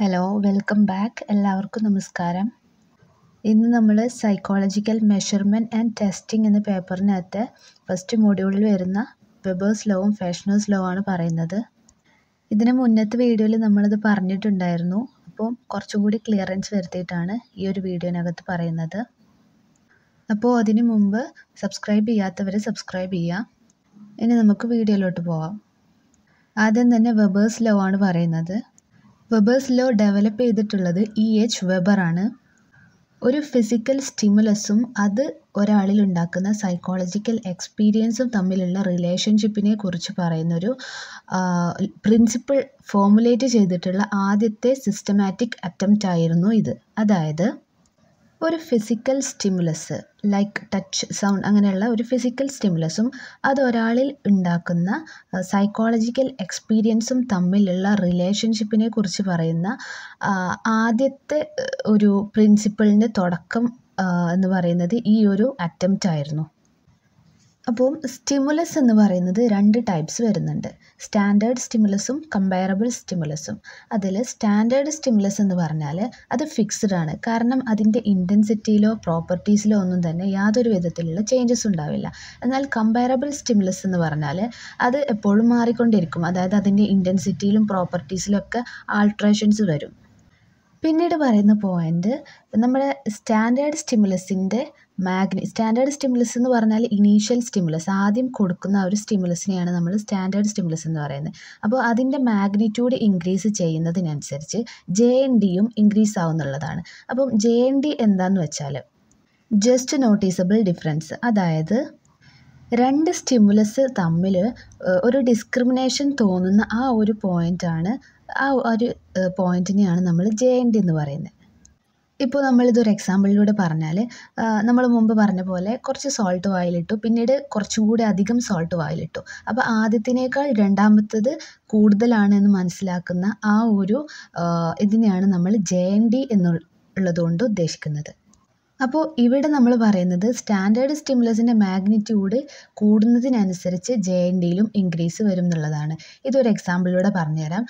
hello welcome back എല്ലാവർക്കും നമസ്കാരം ഇന്ന് നമ്മൾ സൈക്കോളജിക്കൽ മെഷർമെൻറ്റ് ആൻഡ് ടെസ്റ്റിംഗ് എന്ന പേപ്പറിനകത്ത് ഫസ്റ്റ് മൊഡ്യൂളിൽ വരുന്ന വെബേഴ്സ് ലോവും ഫാഷനേഴ്സ് ലോ ആണ് പറയുന്നത് ഇതിന് മുന്നത്തെ വീഡിയോയിൽ നമ്മളിത് പറഞ്ഞിട്ടുണ്ടായിരുന്നു അപ്പോൾ കുറച്ചും കൂടി ക്ലിയറൻസ് വരുത്തിയിട്ടാണ് ഈ ഒരു വീഡിയോനകത്ത് പറയുന്നത് അപ്പോൾ അതിനു മുമ്പ് സബ്സ്ക്രൈബ് ചെയ്യാത്തവർ സബ്സ്ക്രൈബ് ചെയ്യുക ഇനി നമുക്ക് വീഡിയോയിലോട്ട് പോവാം ആദ്യം തന്നെ വെബേഴ്സ് ലോ ആണ് പറയുന്നത് വെബേഴ്സ് ലോ ഡെവലപ്പ് ചെയ്തിട്ടുള്ളത് ഇ എച്ച് വെബറാണ് ഒരു ഫിസിക്കൽ സ്റ്റിമുലസും അത് ഒരാളിൽ ഉണ്ടാക്കുന്ന സൈക്കോളജിക്കൽ എക്സ്പീരിയൻസും തമ്മിലുള്ള റിലേഷൻഷിപ്പിനെ കുറിച്ച് പറയുന്നൊരു പ്രിൻസിപ്പിൾ ഫോമുലേറ്റ് ചെയ്തിട്ടുള്ള ആദ്യത്തെ സിസ്റ്റമാറ്റിക് അറ്റംപ്റ്റ് ആയിരുന്നു ഇത് അതായത് ഒരു physical stimulus like touch sound അങ്ങനെയുള്ള ഒരു ഫിസിക്കൽ സ്റ്റിമുലസും അത് ഒരാളിൽ ഉണ്ടാക്കുന്ന സൈക്കോളജിക്കൽ എക്സ്പീരിയൻസും തമ്മിലുള്ള റിലേഷൻഷിപ്പിനെ കുറിച്ച് പറയുന്ന ആദ്യത്തെ ഒരു പ്രിൻസിപ്പിളിൻ്റെ തുടക്കം എന്ന് പറയുന്നത് ഈ ഒരു അറ്റംപ്റ്റ് ആയിരുന്നു അപ്പം സ്റ്റിമുലസ് എന്ന് പറയുന്നത് രണ്ട് ടൈപ്സ് വരുന്നുണ്ട് സ്റ്റാൻഡേർഡ് സ്റ്റിമുലസും കമ്പയറബിൾ സ്റ്റിമുലസും അതിൽ സ്റ്റാൻഡേർഡ് സ്റ്റിമുലസ് എന്ന് പറഞ്ഞാൽ അത് ഫിക്സ്ഡ് ആണ് കാരണം അതിൻ്റെ ഇൻറ്റൻസിറ്റിയിലോ പ്രോപ്പർട്ടീസിലോ ഒന്നും തന്നെ യാതൊരു വിധത്തിലുള്ള ചേഞ്ചസ് ഉണ്ടാവില്ല എന്നാൽ കമ്പയറബിൾ സ്റ്റിമുലസ് എന്ന് പറഞ്ഞാൽ അത് എപ്പോഴും മാറിക്കൊണ്ടിരിക്കും അതായത് അതിൻ്റെ ഇൻറ്റൻസിറ്റിയിലും പ്രോപ്പർട്ടീസിലും ഒക്കെ ആൾട്രേഷൻസ് വരും പിന്നീട് പറയുന്ന പോയിൻ്റ് നമ്മുടെ സ്റ്റാൻഡേർഡ് സ്റ്റിമുലസിൻ്റെ മാഗ്നി സ്റ്റാൻഡേർഡ് സ്റ്റിമുലസ് എന്ന് പറഞ്ഞാൽ ഇനീഷ്യൽ സ്റ്റിമുലസ് ആദ്യം കൊടുക്കുന്ന ആ ഒരു സ്റ്റിമുലസിനെയാണ് നമ്മൾ സ്റ്റാൻഡേർഡ് സ്റ്റിമുലസ് എന്ന് പറയുന്നത് അപ്പോൾ അതിൻ്റെ മാഗ്നിറ്റ്യൂഡ് ഇൻക്രീസ് ചെയ്യുന്നതിനനുസരിച്ച് ജെ എൻ ഡിയും ഇൻക്രീസ് ആവുന്നുള്ളതാണ് അപ്പം ജെ എൻ ഡി എന്താണെന്ന് വെച്ചാൽ ജസ്റ്റ് നോട്ടീസബിൾ ഡിഫറൻസ് അതായത് രണ്ട് സ്റ്റിമുലസ് തമ്മിൽ ഒരു ഡിസ്ക്രിമിനേഷൻ തോന്നുന്ന ആ ഒരു പോയിൻ്റാണ് ആ ഒരു പോയിൻറ്റിനെയാണ് നമ്മൾ ജെ എൻ ഡി എന്ന് പറയുന്നത് ഇപ്പോൾ നമ്മളിതൊരു എക്സാമ്പിളിലൂടെ പറഞ്ഞാൽ നമ്മൾ മുമ്പ് പറഞ്ഞ പോലെ കുറച്ച് സോൾട്ട് വായിലിട്ടു പിന്നീട് കുറച്ചുകൂടി അധികം സോൾട്ട് വായിലിട്ടു അപ്പോൾ ആദ്യത്തിനേക്കാൾ രണ്ടാമത്തത് കൂടുതലാണ് എന്ന് മനസ്സിലാക്കുന്ന ആ ഒരു ഇതിനെയാണ് നമ്മൾ ജെ എൻ ഡി എന്നുള്ളതുകൊണ്ട് ഉദ്ദേശിക്കുന്നത് അപ്പോൾ ഇവിടെ നമ്മൾ പറയുന്നത് സ്റ്റാൻഡേർഡ് സ്റ്റിമുലസിൻ്റെ മാഗ്നിറ്റ്യൂഡ് കൂടുന്നതിനനുസരിച്ച് ജെ എൻ ഡിയിലും ഇൻക്രീസ് വരും എന്നുള്ളതാണ് ഇതൊരു എക്സാമ്പിളിലൂടെ പറഞ്ഞുതരാം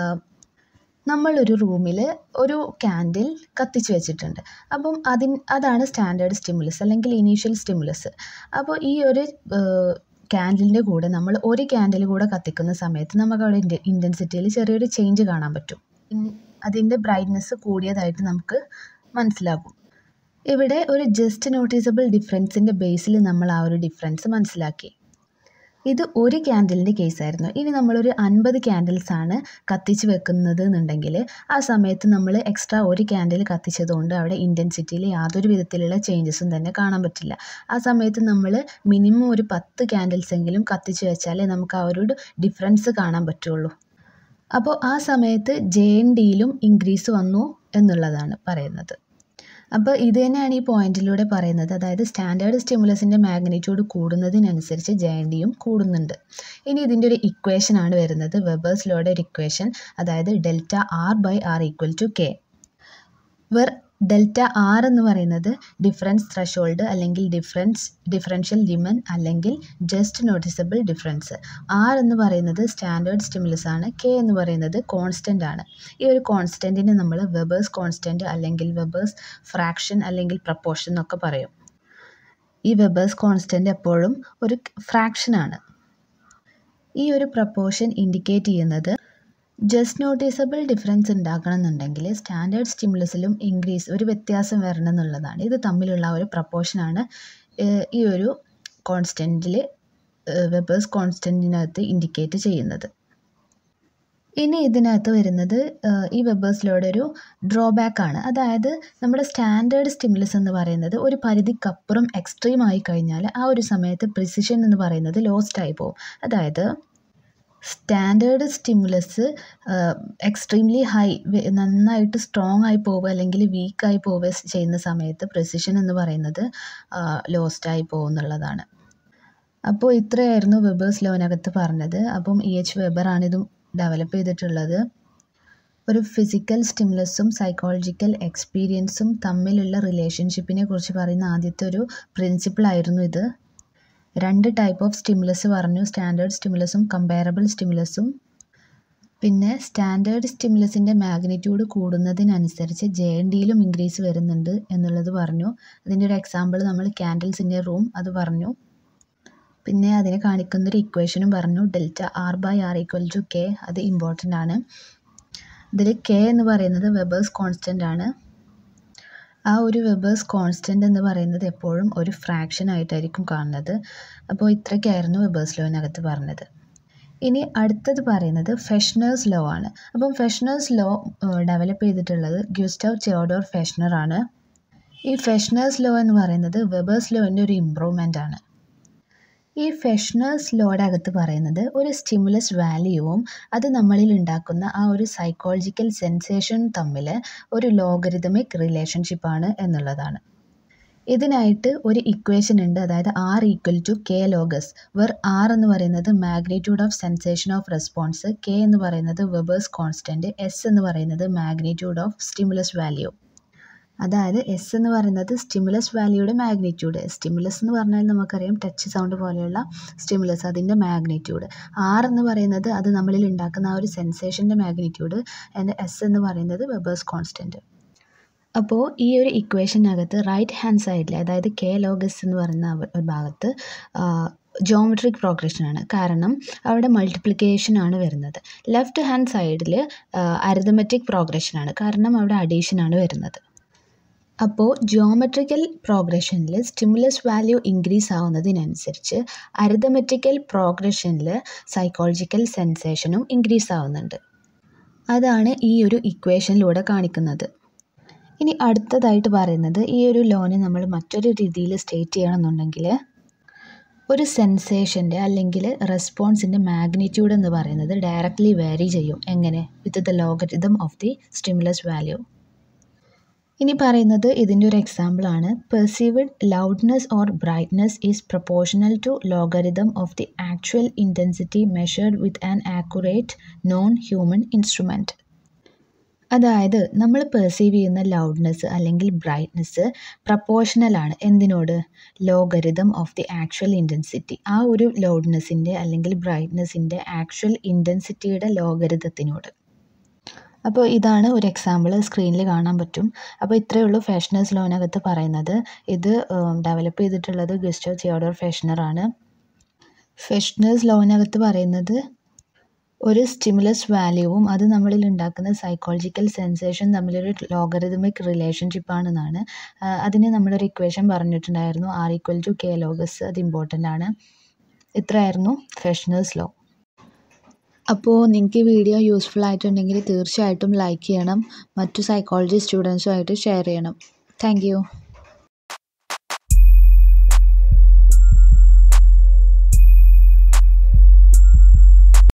നമ്മളൊരു റൂമിൽ ഒരു ക്യാൻഡിൽ കത്തിച്ച് വെച്ചിട്ടുണ്ട് അപ്പം അതിൻ അതാണ് സ്റ്റാൻഡേർഡ് സ്റ്റിമുലസ് അല്ലെങ്കിൽ ഇനീഷ്യൽ സ്റ്റിമുലസ് അപ്പോൾ ഈ ഒരു ക്യാൻഡിലിൻ്റെ കൂടെ നമ്മൾ ഒരു ക്യാൻഡിൽ കൂടെ കത്തിക്കുന്ന സമയത്ത് നമുക്ക് അവിടെ ഇൻറ്റൻസിറ്റിയിൽ ചെറിയൊരു ചേഞ്ച് കാണാൻ പറ്റും അതിൻ്റെ ബ്രൈറ്റ്നെസ് കൂടിയതായിട്ട് നമുക്ക് മനസ്സിലാകും ഇവിടെ ഒരു ജസ്റ്റ് നോട്ടീസബിൾ ഡിഫറൻസിൻ്റെ ബേസിൽ നമ്മൾ ആ ഒരു ഡിഫറൻസ് മനസ്സിലാക്കി ഇത് ഒരു ക്യാൻഡിലിൻ്റെ കേസായിരുന്നു ഇനി നമ്മളൊരു അൻപത് ക്യാൻഡിൽസ് ആണ് കത്തിച്ച് വെക്കുന്നത് എന്നുണ്ടെങ്കിൽ ആ സമയത്ത് നമ്മൾ എക്സ്ട്രാ ഒരു ക്യാൻഡിൽ കത്തിച്ചതുകൊണ്ട് അവിടെ ഇൻറ്റൻസിറ്റിയിൽ യാതൊരു വിധത്തിലുള്ള ചേഞ്ചസും തന്നെ കാണാൻ പറ്റില്ല ആ സമയത്ത് നമ്മൾ മിനിമം ഒരു പത്ത് ക്യാൻഡിൽസ് എങ്കിലും കത്തിച്ച് വെച്ചാലേ നമുക്ക് ആ ഒരു ഡിഫറൻസ് കാണാൻ പറ്റുള്ളൂ അപ്പോൾ ആ സമയത്ത് ജെ എൻ ഡിയിലും ഇൻക്രീസ് വന്നു എന്നുള്ളതാണ് പറയുന്നത് അപ്പോൾ ഇത് തന്നെയാണ് ഈ പോയിന്റിലൂടെ പറയുന്നത് അതായത് സ്റ്റാൻഡേർഡ് സ്റ്റിമുലസിൻ്റെ മാഗ്നിറ്റ്യൂഡ് കൂടുന്നതിനനുസരിച്ച് ജെ എൻ ഡിയും കൂടുന്നുണ്ട് ഇനി ഇതിൻ്റെ ഒരു ഇക്വേഷൻ ആണ് വരുന്നത് വെബേഴ്സ് ലോയുടെ ഒരു ഇക്വേഷൻ അതായത് delta R by R equal to K വെർ ഡെൽറ്റ ആർ എന്ന് പറയുന്നത് ഡിഫറൻസ് ത്രഷോൾഡ് അല്ലെങ്കിൽ ഡിഫറൻസ് ഡിഫറൻഷ്യൽ ലിമൻ അല്ലെങ്കിൽ ജസ്റ്റ് നോട്ടീസബിൾ ഡിഫറൻസ് ആർ എന്ന് പറയുന്നത് സ്റ്റാൻഡേർഡ് സ്റ്റിമുലസ് ആണ് കെ എന്ന് പറയുന്നത് കോൺസ്റ്റൻ്റ് ആണ് ഈ ഒരു കോൺസ്റ്റൻറ്റിനെ നമ്മൾ വെബേഴ്സ് കോൺസ്റ്റൻറ്റ് അല്ലെങ്കിൽ വെബേഴ്സ് ഫ്രാക്ഷൻ അല്ലെങ്കിൽ പ്രപ്പോർഷൻ എന്നൊക്കെ പറയും ഈ വെബേഴ്സ് കോൺസ്റ്റൻറ്റ് എപ്പോഴും ഒരു ഫ്രാക്ഷനാണ് ഈ ഒരു പ്രപ്പോർഷൻ ഇൻഡിക്കേറ്റ് ചെയ്യുന്നത് ജസ്റ്റ് നോട്ടീസബിൾ ഡിഫറൻസ് ഉണ്ടാക്കണം എന്നുണ്ടെങ്കിൽ സ്റ്റാൻഡേർഡ് സ്റ്റിമുലസിലും ഇൻക്രീസ് ഒരു വ്യത്യാസം വരണം എന്നുള്ളതാണ് ഇത് തമ്മിലുള്ള ഒരു പ്രപ്പോർഷനാണ് ഈ ഒരു കോൺസ്റ്റൻറ്റിൽ വെബേഴ്സ് കോൺസ്റ്റൻറ്റിനകത്ത് ഇൻഡിക്കേറ്റ് ചെയ്യുന്നത് ഇനി ഇതിനകത്ത് വരുന്നത് ഈ വെബേഴ്സിലൂടെ ഒരു ഡ്രോബാക്ക് ആണ് അതായത് നമ്മുടെ സ്റ്റാൻഡേർഡ് സ്റ്റിമുലസ് എന്ന് പറയുന്നത് ഒരു പരിധിക്കപ്പുറം എക്സ്ട്രീം ആയി കഴിഞ്ഞാൽ ആ ഒരു സമയത്ത് പ്രിസിഷൻ എന്ന് പറയുന്നത് ലോസ്റ്റ് ആയി പോകും അതായത് സ്റ്റാൻഡേർഡ് സ്റ്റിമുലസ് എക്സ്ട്രീംലി ഹൈ നന്നായിട്ട് സ്ട്രോങ് ആയി പോവുക അല്ലെങ്കിൽ വീക്കായി പോവുക ചെയ്യുന്ന സമയത്ത് പ്രിസിഷൻ എന്ന് പറയുന്നത് ലോസ്റ്റായി പോകുന്നുള്ളതാണ് അപ്പോൾ ഇത്രയായിരുന്നു വെബേഴ്സ് ലോനകത്ത് പറഞ്ഞത് അപ്പം ഇ എച്ച് വെബറാണ് ഇതും ഡെവലപ്പ് ചെയ്തിട്ടുള്ളത് ഒരു ഫിസിക്കൽ സ്റ്റിമുലസും സൈക്കോളജിക്കൽ എക്സ്പീരിയൻസും തമ്മിലുള്ള റിലേഷൻഷിപ്പിനെ കുറിച്ച് പറയുന്ന ആദ്യത്തെ ഒരു പ്രിൻസിപ്പിളായിരുന്നു ഇത് രണ്ട് ടൈപ്പ് ഓഫ് സ്റ്റിമുലസ് പറഞ്ഞു സ്റ്റാൻഡേർഡ് സ്റ്റിമുലസും കമ്പയറബിൾ സ്റ്റിമുലസും പിന്നെ സ്റ്റാൻഡേർഡ് സ്റ്റിമുലസിൻ്റെ മാഗ്നിറ്റ്യൂഡ് കൂടുന്നതിനനുസരിച്ച് ജെ എൻ ഡിയിലും ഇൻക്രീസ് വരുന്നുണ്ട് എന്നുള്ളത് പറഞ്ഞു അതിൻ്റെ ഒരു എക്സാമ്പിൾ നമ്മൾ ക്യാൻഡിൽസിൻ്റെ റൂം അത് പറഞ്ഞു പിന്നെ അതിനെ കാണിക്കുന്നൊരു ഇക്വേഷനും പറഞ്ഞു delta R by R equal to K അത് ഇമ്പോർട്ടൻ്റ് ആണ് ഇതിൽ കെ എന്ന് പറയുന്നത് വെബേഴ്സ് കോൺസ്റ്റൻ്റ് ആണ് ആ ഒരു വെബേഴ്സ് കോൺസ്റ്റൻ്റ് എന്ന് പറയുന്നത് എപ്പോഴും ഒരു ഫ്രാക്ഷൻ ആയിട്ടായിരിക്കും കാണുന്നത് അപ്പോൾ ഇത്രയ്ക്കായിരുന്നു വെബേഴ്സ് ലോവിനകത്ത് പറഞ്ഞത് ഇനി അടുത്തത് പറയുന്നത് ഫെഷ്നേഴ്സ് ലോ ആണ് അപ്പം ഫെഷ്നേഴ്സ് ലോ ഡെവലപ്പ് ചെയ്തിട്ടുള്ളത് ഗ്യൂസ്റ്റവ് തിയോഡോർ ഫെഷ്നർ ആണ് ഈ ഫെഷ്നേഴ്സ് ലോ എന്ന് പറയുന്നത് വെബേഴ്സ് ലോൻ്റെ ഒരു ഇമ്പ്രൂവ്മെൻ്റ് ആണ് ഈ ഫെഷ്നേഴ്സ് ലോയുടെ അകത്ത് പറയുന്നത് ഒരു സ്റ്റിമുലസ് വാല്യൂവും അത് നമ്മളിൽ ഉണ്ടാക്കുന്ന ആ ഒരു സൈക്കോളജിക്കൽ സെൻസേഷൻ തമ്മിൽ ഒരു ലോഗരിതമിക് റിലേഷൻഷിപ്പാണ് എന്നുള്ളതാണ് ഇതിനായിട്ട് ഒരു ഇക്വേഷൻ ഉണ്ട് അതായത് R equal to K log S വെർ ആർ എന്ന് പറയുന്നത് magnitude of sensation of response K എന്ന് പറയുന്നത് വെബേഴ്സ് കോൺസ്റ്റൻറ്റ് എസ് എന്ന് പറയുന്നത് മാഗ്നിറ്റ്യൂഡ് ഓഫ് സ്റ്റിമുലസ് വാല്യൂ അതായത് എസ് എന്ന് പറയുന്നത് സ്റ്റിമുലസ് വാല്യൂയുടെ മാഗ്നിറ്റ്യൂഡ് സ്റ്റിമുലസ് എന്ന് പറഞ്ഞാൽ നമുക്കറിയാം ടച്ച് സൗണ്ട് പോലെയുള്ള സ്റ്റിമുലസ് അതിൻ്റെ മാഗ്നിറ്റ്യൂഡ് ആർ എന്ന് പറയുന്നത് അത് നമ്മളിൽ ഉണ്ടാക്കുന്ന ആ ഒരു സെൻസേഷൻ്റെ മാഗ്നിറ്റ്യൂഡ് ആൻഡ് എസ് എന്ന് പറയുന്നത് വെബേഴ്സ് കോൺസ്റ്റൻറ്റ് അപ്പോൾ ഈ ഒരു ഇക്വേഷനകത്ത് റൈറ്റ് ഹാൻഡ് സൈഡിൽ അതായത് കെ ലോഗസ് എന്ന് പറയുന്ന ഒരു ഭാഗത്ത് ജോമെട്രിക് പ്രോഗ്രഷൻ ആണ് കാരണം അവിടെ മൾട്ടിപ്ലിക്കേഷൻ ആണ് വരുന്നത് ലെഫ്റ്റ് ഹാൻഡ് സൈഡിൽ അരിതമെറ്റിക് പ്രോഗ്രഷൻ ആണ് കാരണം അവിടെ അഡീഷൻ ആണ് വരുന്നത് അപ്പോൾ ജിയോമെട്രിക്കൽ പ്രോഗ്രഷനിൽ സ്റ്റിമുലസ് വാല്യൂ ഇൻക്രീസ് ആവുന്നതിനനുസരിച്ച് അരിതമെറ്റിക്കൽ പ്രോഗ്രഷനിൽ സൈക്കോളജിക്കൽ സെൻസേഷനും ഇൻക്രീസ് ആവുന്നുണ്ട് അതാണ് ഈ ഒരു ഇക്വേഷനിലൂടെ കാണിക്കുന്നത് ഇനി അടുത്തതായിട്ട് പറയുന്നത് ഈ ഒരു ലോനെ നമ്മൾ മറ്റൊരു രീതിയിൽ സ്റ്റേറ്റ് ചെയ്യണമെന്നുണ്ടെങ്കിൽ ഒരു സെൻസേഷൻ്റെ അല്ലെങ്കിൽ റെസ്പോൺസിൻ്റെ മാഗ്നിറ്റ്യൂഡ് എന്ന് പറയുന്നത് ഡയറക്റ്റ്ലി വേരി ചെയ്യും എങ്ങനെ with the logarithm of the stimulus value ഇനി പറയുന്നത് ഇതിൻ്റെ ഒരു എക്സാമ്പിളാണ് perceived loudness or brightness is proportional to logarithm of the actual intensity measured with an accurate non human instrument അതായത് നമ്മൾ പെർസീവ് ചെയ്യുന്ന ലൗഡ്നെസ് അല്ലെങ്കിൽ ബ്രൈറ്റ്നെസ് പ്രപ്പോർഷണലാണ് എന്തിനോട് logarithm of the actual intensity ആ ഒരു ലൗഡ്നെസ്സിൻ്റെ അല്ലെങ്കിൽ ബ്രൈറ്റ്നെസ്സിൻ്റെ ആക്ച്വൽ ഇൻറ്റൻസിറ്റിയുടെ ലോഗരിതത്തിനോട് അപ്പോൾ ഇതാണ് ഒരു എക്സാമ്പിൾ സ്ക്രീനിൽ കാണാൻ പറ്റും അപ്പോൾ ഇത്രയേ ഉള്ളൂ ഫാഷനേഴ്സ് ലോനകത്ത് പറയുന്നത് ഇത് ഡെവലപ്പ് ചെയ്തിട്ടുള്ളത് ഗസ്റ്റോ തിയോഡോർ ഫെഷനറാണ് ഫെഷനേഴ്സ് ലോനകത്ത് പറയുന്നത് ഒരു സ്റ്റിമുലസ് വാല്യൂവും അത് നമ്മളിൽ ഉണ്ടാക്കുന്ന സൈക്കോളജിക്കൽ സെൻസേഷൻ തമ്മിലൊരു ലോഗറിതമിക് റിലേഷൻഷിപ്പാണെന്നാണ് അതിന് നമ്മളൊരു ഇക്വേഷൻ പറഞ്ഞിട്ടുണ്ടായിരുന്നു R equal to K log S അത് ഇമ്പോർട്ടൻ്റ് ആണ് ഇത്രയായിരുന്നു ഫെഷനേഴ്സ് ലോ അപ്പോൾ നിങ്ങൾക്ക് ഈ വീഡിയോ യൂസ്ഫുൾ ആയിട്ടുണ്ടെങ്കിൽ തീർച്ചയായിട്ടും ലൈക്ക് ചെയ്യണം മറ്റു സൈക്കോളജി സ്റ്റുഡൻസുമായിട്ട് ഷെയർ ചെയ്യണം താങ്ക്